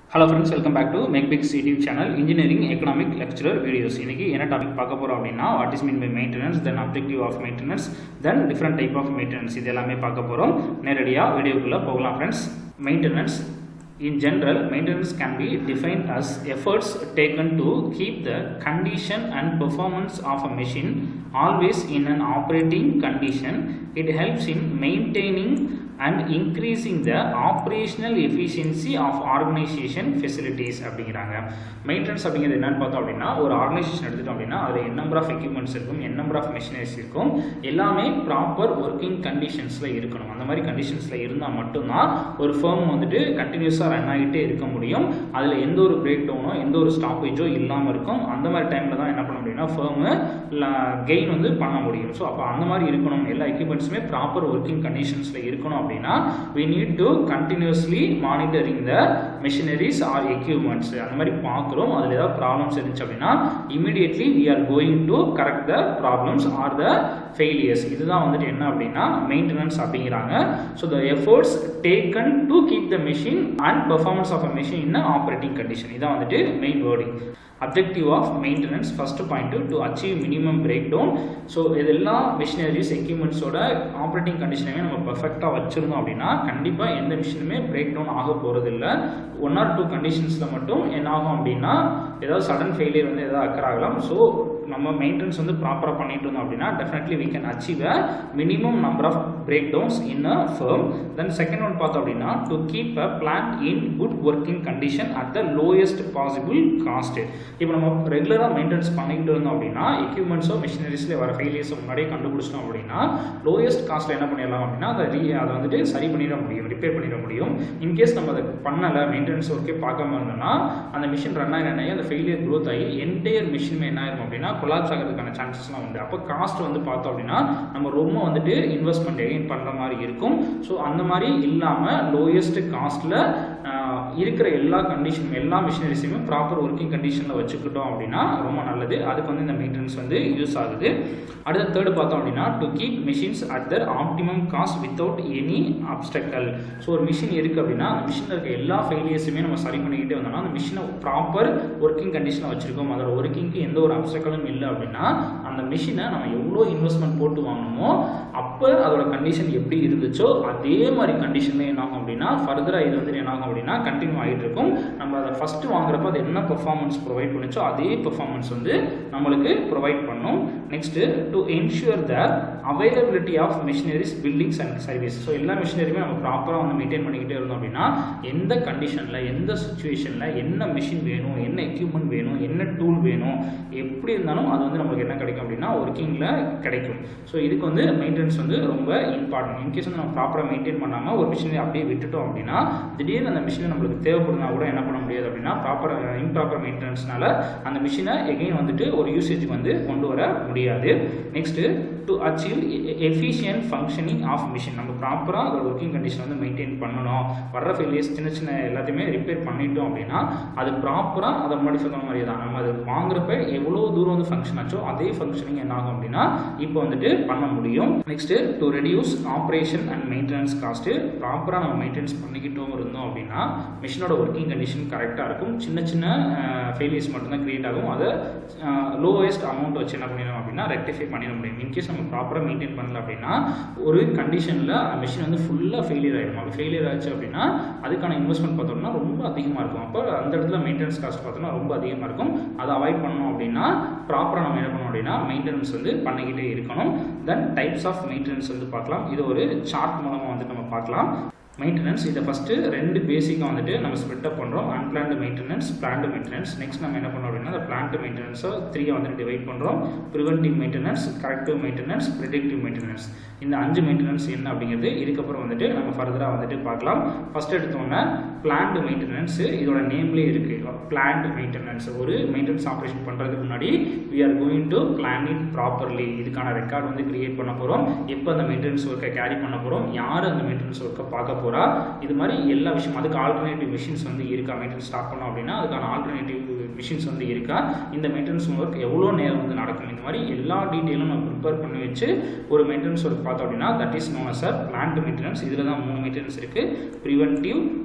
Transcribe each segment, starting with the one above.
Hello friends welcome back to make pics YouTube channel engineering economic lecturer videos இன்னைக்கு என்ன topic பார்க்க போகிறோம் அப்படின்னா what is mean by maintenance then objective of maintenance then different type of maintenance இது எல்லாமே பார்க்க போகிறோம் நேரடியாக வீடியோக்குள்ளே போகலாம் friends maintenance In general, maintenance can be defined as efforts taken to keep the condition and performance of a machine always in an operating condition. It helps in maintaining and increasing the operational efficiency of organization facilities அப்படிங்கிறாங்க maintenance அப்படிங்கிறது என்னன்னு பார்த்தோம் அப்படின்னா ஒரு organisation எடுத்துட்டோம் அப்படின்னா அதில் என் number of equipments இருக்கும் என் நம்பர் ஆஃப் மிஷினரிஸ் இருக்கும் எல்லாமே ப்ராப்பர் ஒர்க்கிங் கண்டிஷன்ஸில் இருக்கணும் அந்த மாதிரி கண்டிஷன்ஸில் இருந்தால் மட்டும்தான் ஒரு ஃபேம் வந்துட்டு கண்டினியூஸாக ரன் ஆகிட்டே இருக்க முடியும் அதில் எந்த ஒரு பிரேக் டவுனோ எந்த ஒரு ஸ்டாப்பேஜோ இல்லாமல் இருக்கும் அந்த மாதிரி டைமில் தான் என்ன பண்ண முடியும்னா ஃபேமு கெயின் வந்து பண்ண முடியும் ஸோ அப்போ அந்த மாதிரி இருக்கணும் எல்லா எக்யூப்மெண்ட்ஸுமே ப்ராப்பர் ஒர்க்கிங் கண்டிஷன்ஸில் இருக்கணும் அப்படின்னா we need to continuously monitoring the machineries or equipments அந்த மாதிரி பார்க்குறோம் அதில் ஏதாவது ப்ராப்ளம்ஸ் இருந்துச்சு அப்படின்னா immediately we are going to correct the problems or the failures இதுதான் வந்துட்டு என்ன அப்படின்னா மெயின்டெனன்ஸ் அப்படிங்கிறாங்க so the efforts taken to keep the machine and performance of a machine in operating condition இதான் வந்துட்டு main wording objective of maintenance first point to achieve minimum break down so இதெல்லாம் machineries எக்யூப்மெண்ட்ஸோட ஆப்ரேட்டிங் கண்டிஷனையுமே நம்ம பர்ஃபெக்டாக வச்சுருந்தோம் அப்படின்னா கண்டிப்பாக எந்த மிஷினுமே பிரேக் டவுன் ஆக போகிறதில்ல ஒன் ஆர் டூ கண்டிஷன்ஸில் மட்டும் என்ன ஆகும் அப்படின்னா ஏதாவது சடன் ஃபெயிலியர் வந்து ஏதாவது அக்கர் ஆகலாம் ஸோ நம்ம மெயின்டெனன்ஸ் வந்து ப்ராப்பராக பண்ணிட்டு இருந்தோம் அப்படின்னா definitely we can achieve a minimum number of breakdowns in a firm then second one பார்த்தோம் அப்படின்னா to keep a plant in good working condition at the lowest possible cost இப்போ நம்ம ரெகுலராக மெயின்டெனன்ஸ் பண்ணிக்கிட்டு இருந்தோம் அப்படின்னா எக்யூப்மெண்ட்ஸோ மிஷினரிஸில் வர ஃபெயிலியர்ஸோ முன்னாடியே கண்டுபிடிச்சிட்டோம் அப்படின்னா லோயஸ்ட் காஸ்ட்டில் என்ன பண்ணிடலாம் அப்படின்னா அதை ரீ அதை வந்துட்டு சரி பண்ணிட முடியும் ரிப்பேர் பண்ணிட முடியும் இன்கேஸ் நம்ம அதை பண்ணலை மெயின்டெனன்ஸ் ஒர்க்கே பார்க்காம இருந்தோம்னா அந்த மிஷின் ரன் ஆகி ரன் ஆகி அந்த ஃபெயிலியர் க்ரோத் ஆகி என்டையர் மிஷினுமே என்ன ஆயிரும் அப்படின்னா கொலாப்ஸ் ஆகிறதுக்கான சான்சஸ்லாம் உண்டு அப்போ காஸ்ட் வந்து பார்த்தோம் அப்படின்னா நம்ம ரொம்ப வந்துட்டு இன்வெஸ்ட்மெண்ட் எகைன் பண்ணுற மாதிரி இருக்கும் ஸோ அந்த மாதிரி இல்லாமல் லோயஸ்ட் காஸ்ட்டில் இருக்கிற எல்லா கண்டிஷனும் எல்லா மிஷினரிஸையுமே ப்ராப்பர் ஒர்க்கிங் கண்டிஷனில் வச்சுக்கிட்டோம் அப்படின்னா ரொம்ப நல்லது அதுக்கு வந்து இந்த மெயின்டெனன்ஸ் வந்து யூஸ் ஆகுது அடுத்த தேர்டு பார்த்தோம் அப்படின்னா to keep machines at their optimum cost without any obstacle so ஒரு மிஷின் இருக்குது அப்படின்னா அந்த மிஷினில் இருக்க எல்லா ஃபெயிலியர்ஸுமே நம்ம சரி பண்ணிக்கிட்டே வந்தோம்னா அந்த மிஷினை ப்ராப்பர் ஒர்க்கிங் கண்டிஷனில் வச்சுருக்கோம் அதோட ஒர்க்கிங்க்கு எந்த ஒரு அப்டக்கலும் இல்லை அப்படின்னா அந்த மிஷினை நம்ம எவ்வளோ இன்வெஸ்ட்மெண்ட் போட்டு வாங்கணுமோ அப்போ அதோட கண்டிஷன் எப்படி இருந்துச்சோ அதே மாதிரி கண்டிஷனில் என்ன ஆகும் அப்படின்னா ஃபர்தராக இது வந்து என்ன ஆகும் அப்படின்னா கண்டினியூ ஆகிட்டு இருக்கும் நம்ம அதை ஃபஸ்ட்டு வாங்குறப்ப அது என்ன பெர்ஃபார்மன்ஸ் ப்ரொவைட் பண்ணுச்சோ அதே பெர்ஃபார்மன்ஸ் வந்து நம்மளுக்கு ப்ரொவைட் பண்ணும் next to ensure the availability of machineries buildings and service so எல்லா மிஷினரியுமே நம்ம ப்ராப்பராக வந்து மெயின்டைன் பண்ணிக்கிட்டே இருந்தோம் அப்படின்னா எந்த கண்டிஷனில் எந்த சுச்சுவேஷனில் என்ன மிஷின் வேணும் என்ன எக்யூப்மெண்ட் வேணும் என்ன டூல் வேணும் எப்படி இருந்தாலும் அது வந்து நம்மளுக்கு என்ன கிடைக்கும் அப்படின்னா ஒர்க்கிங்கில் கிடைக்கும் ஸோ இதுக்கு வந்து மெயின்டெனன்ஸ் வந்து ரொம்ப இம்பார்ட்டன்ட் இன்கேஸ் வந்து நம்ம ப்ராப்பராக மெயின்டைன் பண்ணாமல் ஒரு மிஷினை அப்படியே விட்டுட்டோம் அப்படின்னா திடீர்னு அந்த மிஷினை நம்மளுக்கு தேவைப்படுனா கூட என்ன பண்ண முடியாது அப்படின்னா ப்ராப்பர் இம்ப்ராப்பர் மெயின்டெனன்ஸ்னால அந்த மிஷினை எகெயின் வந்துட்டு ஒரு யூசேஜுக்கு வந்து கொண்டு வர முடியாது next to achieve efficient functioning of machine நம்ம ப்ராப்பராக அதோட ஒர்க்கிங் கண்டிஷன் வந்து மெயின்டைன் பண்ணணும் வர்ற ஃபெயிலியர்ஸ் சின்ன சின்ன எல்லாத்தையுமே ரிப்பேர் பண்ணிட்டோம் அப்படின்னா அது ப்ராப்பராக அதை முன்னாடி சொன்ன மாதிரி தான் நம்ம அது வாங்குறப்ப எவ்வளோ தூரம் வந்து ஃபங்க்ஷன் ஆச்சோ அதே ஃபங்க்ஷனிங் என்ன ஆகும் அப்படின்னா இப்போ வந்துட்டு பண்ண முடியும் next to reduce operation and maintenance cost ப்ராப்பராக நம்ம மெயின்டெனன்ஸ் பண்ணிக்கிட்டோம் இருந்தோம் அப்படின்னா மிஷினோட ஒர்க்கிங் கண்டிஷன் கரெக்டாக இருக்கும் சின்ன சின்ன ஃபெயிலியர்ஸ் மட்டும்தான் க்ரியேட் ஆகும் அதை லோவஸ்ட் அமௌண்ட் வச்சு என்ன பண்ணிடும் அப்படின்னா ரெக்டிஃபை பண்ணிட முடியும் இன்கேஸ் நம்ம ப்ராப்பராக மெயின்டைன் பண்ணல அப்படின்னா ஒரு கண்டிஷனில் அந்த மிஷின் வந்து ஃபுல்லாக ஃபெயிலியர் ஆகிடும் அப்படி ஃபெயிலியர் ஆச்சு அப்படின்னா அதுக்கான இன்வெஸ்ட்மெண்ட் பார்த்தோம்னா ரொம்ப அதிகமாக இருக்கும் அப்போ அந்த இடத்துல மெயின்டெனன்ஸ் காஸ்ட் பார்த்தோம்னா ரொம்ப அதிகமாக இருக்கும் அதை அவாய்ட் பண்ணோம் அப்படின்னா ப்ராப்பராக நம்ம என்ன பண்ணோம் அப்படின்னா மெயின்டெனன்ஸ் வந்து பண்ணிக்கிட்டே இருக்கணும் தென் டைப்ஸ் ஆஃப் மெயின்டெனன்ஸ் வந்து பார்க்கலாம் இது ஒரு சார்ட் மூலமாக வந்து நம்ம பார்க்கலாம் மெயின்டெனன்ஸ் இதை ஃபஸ்ட்டு ரெண்டு பேசிக்காக வந்துட்டு நம்ம ஸ்ப்ளிட் அப் பண்ணுறோம் unplanned maintenance planned maintenance next நம்ம என்ன பண்ணோம் அப்படின்னா அந்த பிளான்ட் மெயின்டெனன்ஸை த்ரீயாக வந்துட்டு டிவைட் பண்ணுறோம் preventive maintenance corrective maintenance predictive maintenance இந்த அஞ்சு மெயின்டெனன்ஸ் என்ன அப்படிங்கிறது இதுக்கப்புறம் வந்துட்டு நம்ம ஃபர்தராக வந்துட்டு பார்க்கலாம் ஃபஸ்ட் எடுத்தோன்னே பிளான்ட் மெயின்டெனன்ஸ் இதோட நேம்லேயே இருக்குது பிளான்ட் மெயின்டெனன்ஸ் ஒரு மெயின்டெனன்ஸ் ஆப்ரேஷன் பண்ணுறதுக்கு முன்னாடி we are going to plan it properly இதுக்கான ரெக்கார்ட் வந்து கிரியேட் பண்ண போகிறோம் எப்போ அந்த மெயின்டெனன்ஸ் ஒர்க்கை கேரி பண்ண போகிறோம் யார் அந்த மெயின்டெனன்ஸ் ஒர்க்கை பார்க்க போகிறா இது மாதிரி எல்லா விஷயம் அதுக்கு ஆல்டர்னேட்டிவ் மிஷின்ஸ் வந்து இருக்கா மெயின்டெனன்ஸ் ஸ்டார்ட் பண்ணோம் அப்படின்னா அதுக்கான ஆல்டர்னேட்டிவ் மிஷின்ஸ் வந்து இருக்கா இந்த மெயின்டெனன்ஸ் ஒர்க் எவ்வளோ நேரம் வந்து நடக்கும் இந்த மாதிரி எல்லா டீட்டெயிலும் நம்ம ப்ரிப்பேர் பண்ணி வச்சு ஒரு மெயின்டெனன்ஸ் ஒர்க் பார்த்தோம் அப்படின்னா that is known as a plant maintenance இதில் தான் மூணு மெயின்டெனன்ஸ் இருக்குது ப்ரிவென்டிவ்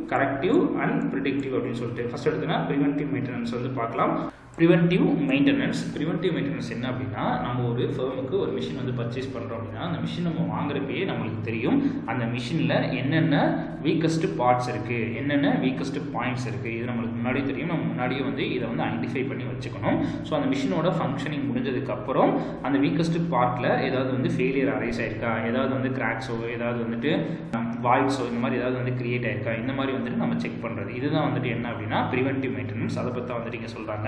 கரெக்டிவ் அண்ட் ப்ரிடிக்டிவ் அப்படின்னு சொல்லிட்டு ஃபர்ஸ்ட் எடுத்தோன்னா ப்ரிவென்டிவ் மெயின்டெனன்ஸ் வந்து பார்க்கலாம் ப்ரிவென்டிவ் மெயின்டெனன்ஸ் ப்ரிவென்டிவ் மெயின்டெனன்ஸ் என்ன அப்படின்னா நம்ம ஒரு ஃபேமுக்கு ஒரு மிஷின் வந்து பர்ச்சேஸ் பண்ணுறோம் அப்படின்னா அந்த மிஷின் நம்ம வாங்குறப்பயே நம்மளுக்கு தெரியும் அந்த மிஷினில் என்னென்ன வீக்கஸ்ட் பார்ட்ஸ் இருக்குது என்னென்ன வீக்கஸ்ட் பாயிண்ட்ஸ் இருக்குது இது நம்மளுக்கு முன்னாடியே தெரியும் நம்ம முன்னாடியே வந்து இதை வந்து ஐடென்டிஃபை பண்ணி வச்சுக்கணும் ஸோ அந்த மிஷினோட ஃபங்க்ஷனிங் முடிஞ்சதுக்கப்புறம் அந்த வீக்கஸ்ட் பார்ட்டில் ஏதாவது வந்து ஃபெயிலியர் அரைஸ் ஆயிருக்கா ஏதாவது வந்து கிராக்ஸோ ஏதாவது வந்துட்டு வாய்ஸோ இந்த மாதிரி ஏதாவது வந்து கிரியேட் ஆயிருக்கா இந்த மாதிரி வந்துட்டு நம்ம செக் பண்ணுறது இதுதான் வந்துட்டு என்ன அப்படின்னா ப்ரிவென்டிவ் மெயின்டெனன்ஸ் அதை பற்றி வந்துட்டு இங்கே சொல்கிறாங்க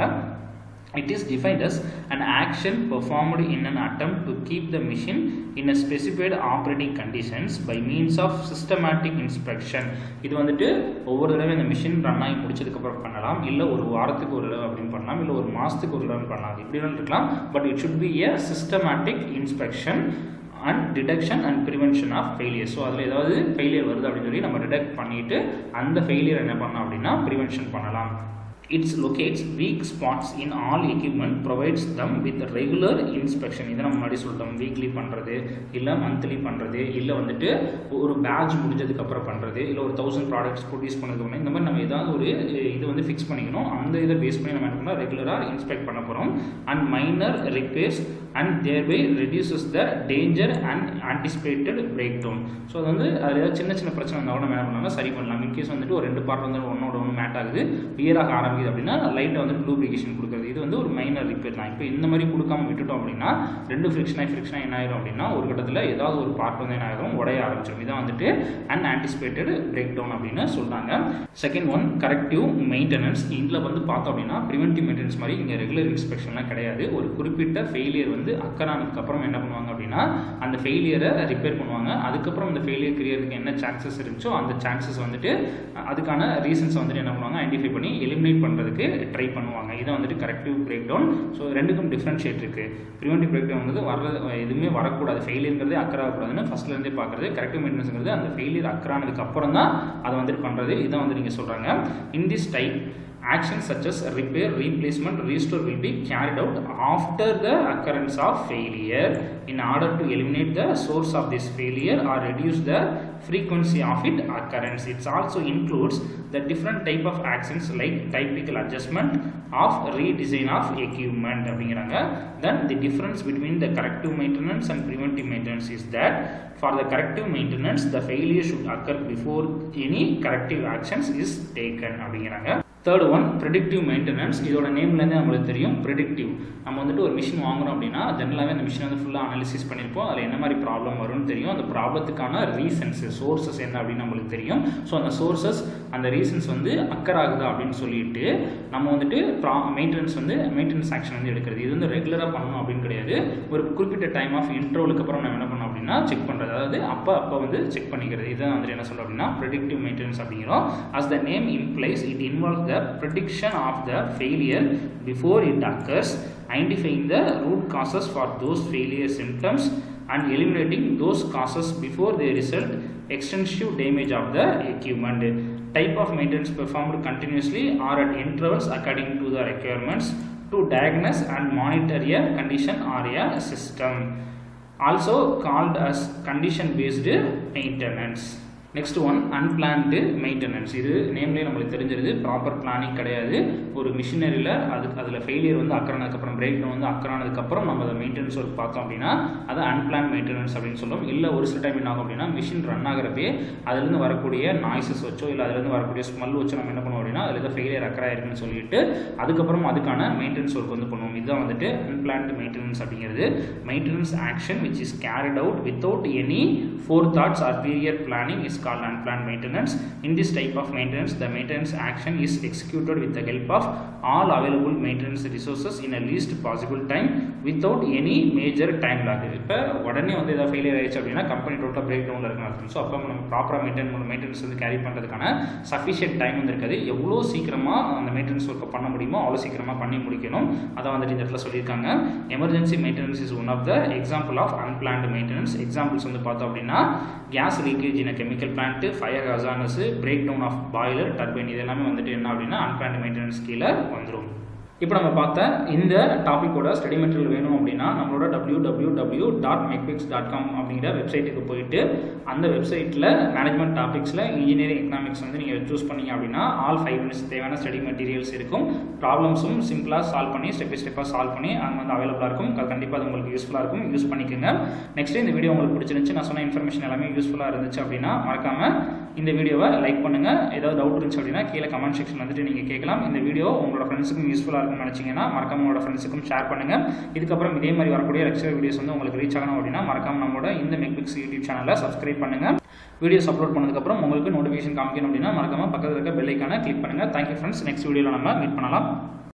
It is defined as an action performed in an attempt to keep the machine in a specified operating conditions by means of systematic inspection. இது வந்துட்டு ஒவ்வொரு தடவை இந்த மிஷின் ரன் ஆகி முடிச்சதுக்கப்புறம் பண்ணலாம் இல்லை ஒரு வாரத்துக்கு ஒரு தடவை அப்படின்னு பண்ணலாம் இல்லை ஒரு மாதத்துக்கு ஒரு தடவை பண்ணலாம் இப்படி வேணாலும் இருக்கலாம் but it should be a systematic inspection and detection and prevention of failure so அதில் ஏதாவது ஃபெயிலியர் வருது அப்படின்னு சொல்லி நம்ம டிடெக்ட் பண்ணிவிட்டு அந்த ஃபெயிலியர் என்ன பண்ணலாம் அப்படின்னா ப்ரிவென்ஷன் பண்ணலாம் its locates weak spots in all equipment provides them with regular inspection இதை நம்ம முன்னாடி சொல்லிட்டோம் வீக்லி பண்ணுறது இல்லை மந்த்லி பண்ணுறது இல்லை வந்துட்டு ஒரு பேட்ச் முடிஞ்சதுக்கப்புறம் பண்ணுறது இல்லை ஒரு தௌசண்ட் ப்ராடக்ட்ஸ் ப்ரொடியூஸ் பண்ணதுக்கு இந்த மாதிரி நம்ம ஏதாவது ஒரு இது வந்து ஃபிக்ஸ் பண்ணிக்கணும் அந்த இதை பேஸ் பண்ணி நம்ம என்ன பண்ணலாம் ரெகுலராக இன்ஸ்பெக்ட் பண்ண போகிறோம் and minor repairs and thereby reduces the danger and anticipated break down so அது வந்து அதில் ஏதாவது சின்ன சின்ன பிரச்சனை இருந்தால் கூட நம்ம என்ன பண்ணலாம் சரி பண்ணலாம் இன்கேஸ் வந்துட்டு ஒரு ரெண்டு பார்ட் வந்து ஒன்னோட ஒன்று மேட் ஆகுது வியராக ஆரம்பிக்குது அப்படின்னா லைட்டை வந்து லூப்ரிகேஷன் கொடுக்குறது இது வந்து ஒரு மைனர் ரிப்பேர் தான் இப்போ இந்த மாதிரி கொடுக்காம விட்டுட்டோம் அப்படின்னா ரெண்டு ஃப்ரிக்ஷனாக ஃப்ரிக்ஷனாக என்ன ஆயிரும் அப்படின்னா ஒரு கட்டத்தில் ஏதாவது ஒரு பார்ட் வந்து என்ன ஆயிரும் உடைய ஆரம்பிச்சிடும் இதான் வந்துட்டு அன் ஆன்டிசிபேட்டட் பிரேக் டவுன் அப்படின்னு சொல்கிறாங்க செகண்ட் ஒன் கரெக்டிவ் மெயின்டெனன்ஸ் இதில் வந்து பார்த்தோம் அப்படின்னா ப்ரிவென்டிவ் மெயின்டெனன்ஸ் மாதிரி இங்கே ரெகுலர் இன்ஸ்பெக்ஷன்லாம் கிடையாது ஒரு குறிப்பிட்ட ஃபெயிலியர் வந்து அக்கறானதுக்கு அப்புறம் என்ன பண்ணுவாங்க அப்படின்னா அந்த ஃபெயிலியரை ரிப்பேர் பண்ணுவாங்க அதுக்கப்புறம் அந்த ஃபெயிலியர் கிரியறதுக்கு என்ன சான்சஸ் இருந்துச்சோ அந்த சான்சஸ் வந்துட்டு அதுக்கான ரீசன்ஸ் வந்துட்டு என்ன பண்ணுவாங்க ஐடென்டிஃபை பண்ணி எலிமினேட் பண்ணுறதுக்கு ட்ரை பண்ணுவாங்க இதை வந்துட்டு கரெக்டிவ் பிரேக் டவுன் ஸோ ரெண்டுக்கும் டிஃப்ரென்ஷியேட் இருக்குது ப்ரிவென்டிவ் பிரேக் டவுன் வந்து வர எதுவுமே வரக்கூடாது ஃபெயிலியருங்கிறதே அக்கறாகக்கூடாதுன்னு ஃபஸ்ட்லேருந்தே பார்க்குறது கரெக்டிவ் மெயின்டெனன்ஸ்ங்கிறது அந்த ஃபெயிலியர் அக்கறானதுக்கு அப்புறம் தான் அதை வந்துட்டு பண்ணுறது இதான் வந்து நீங்கள் சொல்கிறாங்க in this type actions such as repair, replacement, restore will be carried out after the occurrence of failure in order to eliminate the source of this failure or reduce the frequency of it occurrence. It also includes the different type of actions like typical adjustment of redesign of equipment அப்படிங்கிறாங்க then the difference between the corrective maintenance and preventive maintenance is that for the corrective maintenance the failure should occur before any corrective actions is taken அப்படிங்கிறாங்க third one predictive maintenance இதோட நேம்லேருந்தே நம்மளுக்கு தெரியும் predictive நம்ம வந்துட்டு ஒரு machine வாங்குறோம் அப்படின்னா ஜென்ரலாகவே அந்த மிஷினை வந்து ஃபுல்லாக அனாலிசிஸ் பண்ணியிருப்போம் அதில் என்ன மாதிரி ப்ராப்ளம் வரும்னு தெரியும் அந்த ப்ராப்ளத்துக்கான ரீசன்ஸ் சோர்சஸ் என்ன அப்படின்னு நம்மளுக்கு தெரியும் ஸோ அந்த சோர்சஸ் அந்த ரீசன்ஸ் வந்து அக்கர் ஆகுதா அப்படின்னு சொல்லிட்டு நம்ம வந்துட்டு ப்ரா மெயின்டெனன்ஸ் வந்து மெயின்டெனன்ஸ் ஆக்ஷன் வந்து எடுக்கிறது இது வந்து ரெகுலராக பண்ணணும் அப்படின்னு கிடையாது ஒரு குறிப்பிட்ட டைம் ஆஃப் இன்ட்ரோலுக்கு அப்புறம் நம்ம என்ன பண்ணோம் அப்படின்னா செக் பண்ணுறது அதாவது அப்போ அப்போ வந்து செக் பண்ணிக்கிறது இதான் வந்துட்டு என்ன சொல்கிறோம் அப்படின்னா ப்ரெடிக்டிவ் மெயின்டெனன்ஸ் அப்படிங்கிறோம் as the name implies it involve the prediction of the failure before it occurs, identifying the root causes for those failure symptoms and eliminating those causes before they result extensive damage of the equipment. Type of maintenance performed continuously or at intervals according to the requirements to diagnose and monitor a condition or a system. Also called as condition based maintenance. Next one unplanned maintenance இது நேம்லேயே நம்மளுக்கு தெரிஞ்சிருது proper planning கிடையாது ஒரு மிஷினரியில் அது அதில் failure வந்து அக்கறானதுக்கப்புறம் break down வந்து அக்கறானதுக்கப்புறம் நம்ம அதை மெயின்டெனன்ஸ் ஒர்க் பார்த்தோம் அப்படின்னா அது அன்பிளான் மெயின்டெனன்ஸ் அப்படின்னு சொல்லுவோம் இல்லை ஒரு சில டைம் என்ன ஆகும் அப்படின்னா மிஷின் ரன் ஆகிறப்பே அதுலேருந்து வரக்கூடிய நாய்ஸஸ் வச்சோ இல்லை அதுலேருந்து வரக்கூடிய ஸ்மெல் வச்சோ நம்ம என்ன பண்ணுவோம் அப்படின்னா அதில் ஏதோ ஃபெயிலியர் அக்கறா இருக்குன்னு சொல்லிட்டு அதுக்கப்புறம் அதுக்கான மெயின்டெனன்ஸ் ஒர்க் வந்து பண்ணுவோம் இதுதான் வந்துட்டு அன்பிளான்டு மெயின்டெனன்ஸ் அப்படிங்கிறது maintenance action which is carried out without any forethoughts or period planning is called unplanned maintenance. In this type of maintenance, the maintenance action is executed with the help of all available maintenance resources in a least possible time without any major time lag. இப்போ உடனே வந்து ஏதாவது failure ஆயிடுச்சு அப்படின்னா company டோட்டலாக break டவுனில் இருக்குன்னு அர்த்தம் ஸோ அப்போ நம்ம ப்ராப்பராக மெயின்டைன் பண்ண மெயின்டெனன்ஸ் வந்து கேரி பண்ணுறதுக்கான சஃபிஷியன்ட் டைம் வந்து இருக்காது எவ்வளோ சீக்கிரமாக அந்த மெயின்டெனன்ஸ் ஒர்க்கை பண்ண முடியுமோ அவ்வளோ சீக்கிரமாக பண்ணி முடிக்கணும் அதை வந்துட்டு இந்த இடத்துல சொல்லியிருக்காங்க emergency maintenance is one of the example of unplanned maintenance examples வந்து பார்த்தோம் அப்படின்னா gas leakage in chemical plant fire hazards break down of boiler turbine இது எல்லாமே வந்துட்டு என்ன அப்படின்னா அன்பிளான்டு மெயின்டெனன்ஸ் கீழே வந்துடும் இப்போ நம்ம பார்த்த இந்த டாப்பிக்கோட ஸ்டடி மெட்டீரியல் வேணும் அப்படின்னா நம்மளோட W W W dot Mecpix dot com அப்படிங்கிற வெப்சைட்டுக்கு போயிட்டு அந்த வெப்சைட்டில் மேனேஜ்மெண்ட் டாபிக்ஸில் இன்ஜினியரிங் எக்கனாமிக்ஸ் வந்து நீங்கள் சூஸ் பண்ணீங்க அப்படின்னா ஆல் ஃபைவ் மினிட்ஸ் தேவையான ஸ்டடி மெட்டீரியல்ஸ் இருக்கும் ப்ராப்ளம்ஸும் சிம்பிளாக சால்வ் பண்ணி ஸ்டெப் பை ஸ்டெப்பாக சால்வ் பண்ணி அங்கே வந்து அவைலபிளாக இருக்கும் அது கண்டிப்பாக அது உங்களுக்கு யூஸ்ஃபுல்லாக இருக்கும் யூஸ் பண்ணிக்கோங்க நெக்ஸ்ட் இந்த வீடியோ உங்களுக்கு பிடிச்சிருந்துச்சு நான் சொன்ன இன்ஃபர்மேஷன் எல்லாமே யூஸ்ஃபுல்லாக இருந்துச்சு அப்படின்னா மறக்காமல் இந்த வீடியோவை லைக் பண்ணுங்கள் ஏதாவது டவுட் இருந்துச்சு அப்படின்னா கீழே கமெண்ட் செக்ஷன் வந்துட்டு நீங்கள் கேட்கலாம் இந்த வீடியோ உங்களோட ஃப்ரெண்ட்ஸுக்கும் யூஸ்ஃபுல்லாக இருக்கும்னு நினச்சிங்கன்னா மறக்காம உங்களோட ஃப்ரெண்ட்ஸுக்கும் ஷேர் பண்ணுங்கள் இதுக்கப்புறம் இதே மாதிரி வரக்கூடிய லெக்சர் வீடியோஸ் வந்து உங்களுக்கு ரீச் ஆகணும் அப்படின்னா மறக்காம நம்மளோட இந்த மெக்பிக்ஸ் யூடியூப் சேனலை சப்ஸ்கிரைப் பண்ணுங்கள் வீடியோஸ் அப்லோட் பண்ணதுக்கப்புறம் உங்களுக்கு நோட்டிஃபிகேஷன் காமிக்கணும் அப்படின்னா மறக்காம பக்கத்தில் இருக்க பெல் ஐக்கானை கிளிக் பண்ணுங்கள் தேங்க்யூ ஃப்ரெண்ட்ஸ் நெக்ஸ்ட் வீடியோவில் நம்ம மீட் பண்ணலாம்